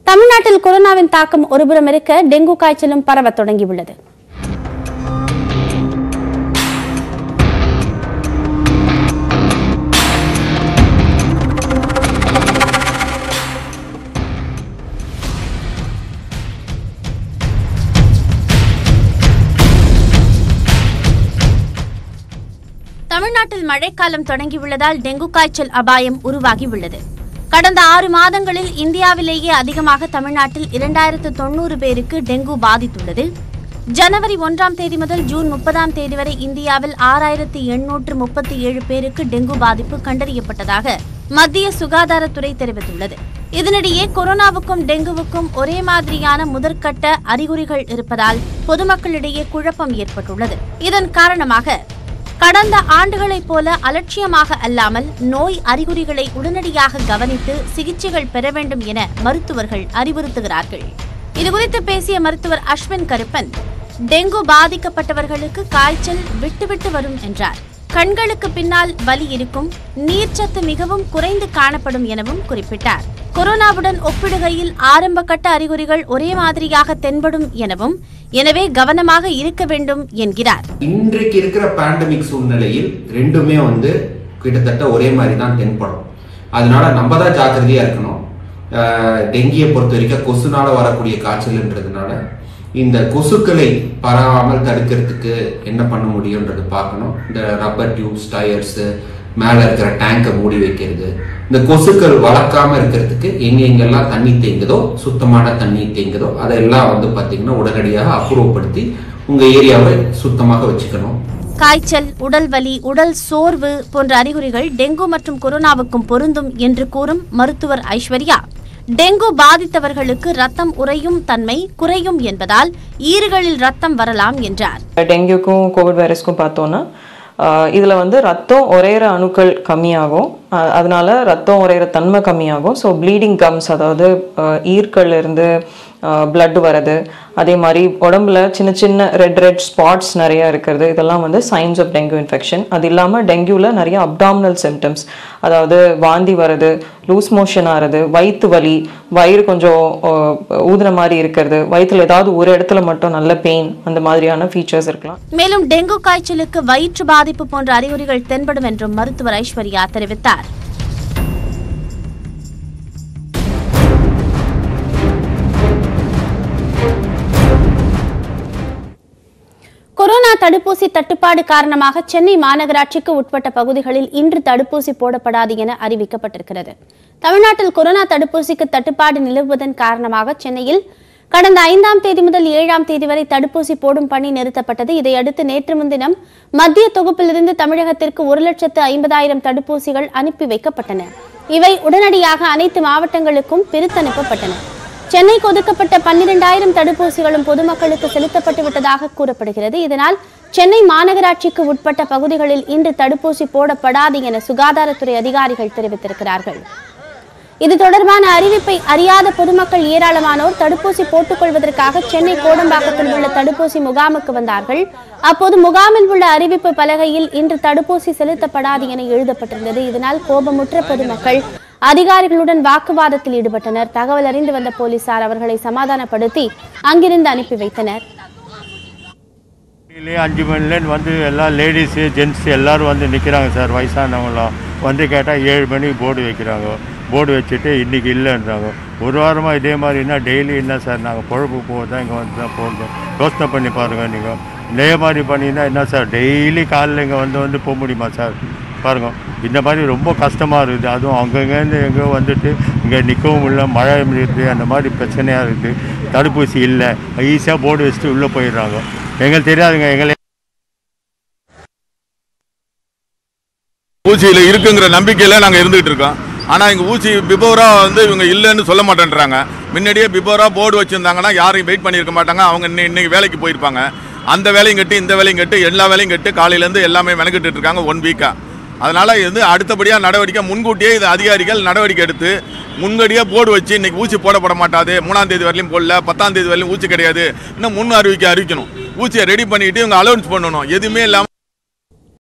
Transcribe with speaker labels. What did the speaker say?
Speaker 1: தமிழ்நாட்டில் கொரோனாவின் தாக்கம் ஒருபுறம் இருக்க டெங்கு காய்ச்சலும் பரவத் தொடங்கியுள்ளது தமிழ்நாட்டில் மழைக்காலம் தொடங்கியுள்ளதால் டெங்கு காய்ச்சல் அபாயம் உருவாகியுள்ளது கடந்த ஆறு மாதங்களில் இந்தியாவிலேயே அதிகமாக தமிழ்நாட்டில் இரண்டாயிரத்து தொண்ணூறு பேருக்கு டெங்கு பாதித்துள்ளது ஜனவரி ஒன்றாம் தேதி முதல் ஜூன் முப்பதாம் தேதி வரை இந்தியாவில் ஆறாயிரத்து எண்ணூற்று முப்பத்தி ஏழு பேருக்கு டெங்கு பாதிப்பு கண்டறியப்பட்டதாக மத்திய சுகாதாரத்துறை தெரிவித்துள்ளது இதனிடையே கொரோனாவுக்கும் டெங்குவுக்கும் ஒரே மாதிரியான முதற்கட்ட அறிகுறிகள் இருப்பதால் பொதுமக்களிடையே குழப்பம் ஏற்பட்டுள்ளது இதன் காரணமாக கடந்த ஆண்டுகளைப் போல அலட்சியமாக அல்லாமல் நோய் அறிகுறிகளை உடனடியாக கவனித்து சிகிச்சைகள் பெற வேண்டும் என மருத்துவர்கள் அறிவுறுத்துகிறார்கள் இதுகுறித்து பேசிய மருத்துவர் அஸ்வின் கருப்பன் டெங்கு பாதிக்கப்பட்டவர்களுக்கு காய்ச்சல் விட்டுவிட்டு வரும் என்றார் கண்களுக்கு பின்னால் வலி இருக்கும் நீர்ச்சத்து மிகவும் குறைந்து காணப்படும் எனவும் குறிப்பிட்டார் கொரோனாவுடன் ஒப்பிடுகையில் ஆரம்ப கட்ட அறிகுறிகள் ஒரே மாதிரியாக தென்படும் எனவும் எனவே கவனமாக இருக்க வேண்டும் என்கிறார்
Speaker 2: இன்றைக்கு இருக்கிற பேண்டமிக் சூழ்நிலையில் ரெண்டுமே வந்து கிட்டத்தட்ட ஒரே மாதிரி தான் தென்படும் அதனால நம்ம தான் ஜாக்கிரதையா இருக்கணும் ஆஹ் டெங்கியை பொறுத்த வரைக்கும் கொசுனால வரக்கூடிய காய்ச்சல்ன்றதுனால இந்த கொசுக்களை பரவாமல் தடுக்கிறதுக்கு என்ன பண்ண முடியுன்றது பார்க்கணும் இந்த ரப்பர் டியூப்ஸ் டயர்ஸ் மேலே இருக்கிற டேங்கை மூடி வைக்கிறது இந்த கொசுக்கள் வளர்க்காம இருக்கிறதுக்கு எங்க எங்கெல்லாம் தண்ணி தேங்குதோ சுத்தமான தண்ணி தேங்குதோ அதெல்லாம் வந்து பார்த்தீங்கன்னா உடனடியாக அப்புறப்படுத்தி உங்க ஏரியாவை சுத்தமாக வச்சுக்கணும்
Speaker 1: காய்ச்சல் உடல் வலி உடல் சோர்வு போன்ற அறிகுறிகள் டெங்கு மற்றும் கொரோனாவுக்கும் பொருந்தும் என்று கூறும் மருத்துவர் ஐஸ்வர்யா டெங்கு பாதித்தவர்களுக்கு ரத்தம் உறையும் தன்மை குறையும் என்பதால் ஈறுகளில் ரத்தம் வரலாம் என்றார்
Speaker 3: டெங்குக்கும் கோவிட் வைரஸ்க்கும் பார்த்தோன்னா இதில் வந்து ரத்தம் உறையிற அணுக்கள் கம்மியாகும் அஹ் அதனால ரத்தம் உறையிற தன்மை கம்மியாகும் ஸோ ப்ளீடிங் கம்ஸ் அதாவது அஹ் ஈர்கள்ல இருந்து பிளட் வர்றது அதே மாதிரி உடம்புல சின்ன சின்ன ரெட் ரெட் ஸ்பாட்ஸ் நிறைய இருக்கிறது இதெல்லாம் வந்து சைன்ஸ் ஆஃப் டெங்கு இன்ஃபெக்ஷன் அது இல்லாமல் டெங்குவில் நிறைய அப்டாமினல் சிம்டம்ஸ் அதாவது வாந்தி வர்றது லூஸ் மோஷன் ஆகிறது வயிற்று வலி வயிறு கொஞ்சம் அஹ், ஊதுன மாதிரி இருக்கிறது வயிற்றுல ஏதாவது ஒரு இடத்துல மட்டும் நல்ல பெயின் அந்த மாதிரியான ஃபீச்சர்ஸ் இருக்கலாம்
Speaker 1: மேலும் டெங்கு காய்ச்சலுக்கு வயிற்று பாதிப்பு போன்ற அறிகுறிகள் தென்படும் என்றும் மருத்துவர் ஐஸ்வர்யா தெரிவித்தார் கொரோனா தடுப்பூசி தட்டுப்பாடு காரணமாக சென்னை மாநகராட்சிக்கு உட்பட்ட பகுதிகளில் இன்று தடுப்பூசி போடப்படாது என அறிவிக்கப்பட்டிருக்கிறது தமிழ்நாட்டில் கொரோனா தடுப்பூசிக்கு தட்டுப்பாடு நிலவுவதன் காரணமாக சென்னையில் கடந்த ஐந்தாம் தேதி முதல் ஏழாம் தேதி வரை தடுப்பூசி போடும் பணி நிறுத்தப்பட்டது இதையடுத்து நேற்று முன்தினம் மத்திய தொகுப்பிலிருந்து தமிழகத்திற்கு ஒரு லட்சத்து ஐம்பதாயிரம் தடுப்பூசிகள் அனுப்பி வைக்கப்பட்டன இவை உடனடியாக அனைத்து மாவட்டங்களுக்கும் பிரித்தனுப்பப்பட்டன சென்னைக்கு ஒதுக்கப்பட்ட பன்னிரெண்டாயிரம் தடுப்பூசிகளும் பொதுமக்களுக்கு செலுத்தப்பட்டு விட்டதாக கூறப்படுகிறது இதனால் சென்னை மாநகராட்சிக்கு உட்பட்ட பகுதிகளில் இன்று தடுப்பூசி போடப்படாது என சுகாதாரத்துறை அதிகாரிகள் தெரிவித்திருக்கிறார்கள் இது தொடர்பான அறிவிப்பை அறியாத பொதுமக்கள் ஏராளமானோர் தடுப்பூசி போட்டுக் கொள்வதற்காக சென்னை கோடம்பாக்கத்தில் உள்ள தடுப்பூசி முகாமுக்கு வந்தார்கள் அப்போது முகாமில் உள்ள அறிவிப்பு பலகையில் இன்று தடுப்பூசி செலுத்தப்படாது என எழுதப்பட்டிருந்தது இதனால் கோபமுற்ற பொதுமக்கள் அதிகாரிகளுடன் வாக்குவாதத்தில் ஈடுபட்டனர் தகவல் அறிந்து வந்த போலீசார் அவர்களை சமாதானப்படுத்தி அங்கிருந்து அனுப்பி வைத்தனர்
Speaker 4: டெய்லி அஞ்சு மணிலேருந்து வந்து எல்லாம் லேடிஸு ஜென்ட்ஸ் எல்லாரும் வந்து நிற்கிறாங்க சார் வயசானவங்களாம் வந்து கேட்டால் ஏழு மணிக்கு போர்டு வைக்கிறாங்க போர்டு வச்சுட்டு இன்றைக்கி இல்லைன்றாங்க ஒரு வாரமாக இதே மாதிரினா டெய்லி என்ன சார் நாங்கள் பொழப்பு போகிறதா இங்கே வந்து தான் போகிறோம் யோசனை பண்ணி பாருங்கள் நீங்கள் இதே மாதிரி பண்ணினா என்ன சார் டெய்லி காலையில் இங்கே வந்து வந்து போக முடியுமா சார் பாருங்க இந்த மாதிரி ரொம்ப கஷ்டமாக இருக்குது அதுவும் அங்கங்கேருந்து எங்கேயோ வந்துட்டு இங்கே நிற்கவும் இல்லை மழை இருக்குது அந்த மாதிரி பிரச்சனையாக இருக்குது தடுப்பூசி இல்லை ஈஸியாக போர்டு வச்சுட்டு உள்ளே போயிடுறாங்க எங்களுக்கு தெரியாதுங்க எங்களை
Speaker 5: ஊசியில் இருக்குங்கிற நம்பிக்கையில் நாங்கள் இருந்துகிட்டு இருக்கோம் ஆனால் இங்கே ஊசி பிபோராக வந்து இவங்க இல்லைன்னு சொல்ல மாட்டேன்றாங்க முன்னாடியே பிபோராக போர்டு வச்சுருந்தாங்கன்னா யாரையும் வெயிட் பண்ணியிருக்க மாட்டாங்க அவங்க இன்னை இன்னைக்கு வேலைக்கு போயிருப்பாங்க அந்த வேலையும் கட்டு இந்த வேலையும் கட்டு எல்லா வேலையும் கட்டு காலையிலேருந்து எல்லாமே மெனக்கிட்டு இருக்காங்க ஒன் வீக்காக அதனால் இது வந்து அடுத்தபடியாக நடவடிக்கை முன்கூட்டியே இது அதிகாரிகள் நடவடிக்கை எடுத்து முன்கூட்டியே போர்டு வச்சு இன்னைக்கு ஊசி போடப்பட மாட்டாது மூணாம் தேதி வரலையும் போடல பத்தாம் தேதி வரலையும் ஊசி கிடையாது இன்னும் முன் அறிவிக்கை அறிவிக்கணும் ஊசியை ரெடி பண்ணிட்டு இவங்க அலௌன்ஸ் பண்ணணும் எதுவுமே இல்லாமல்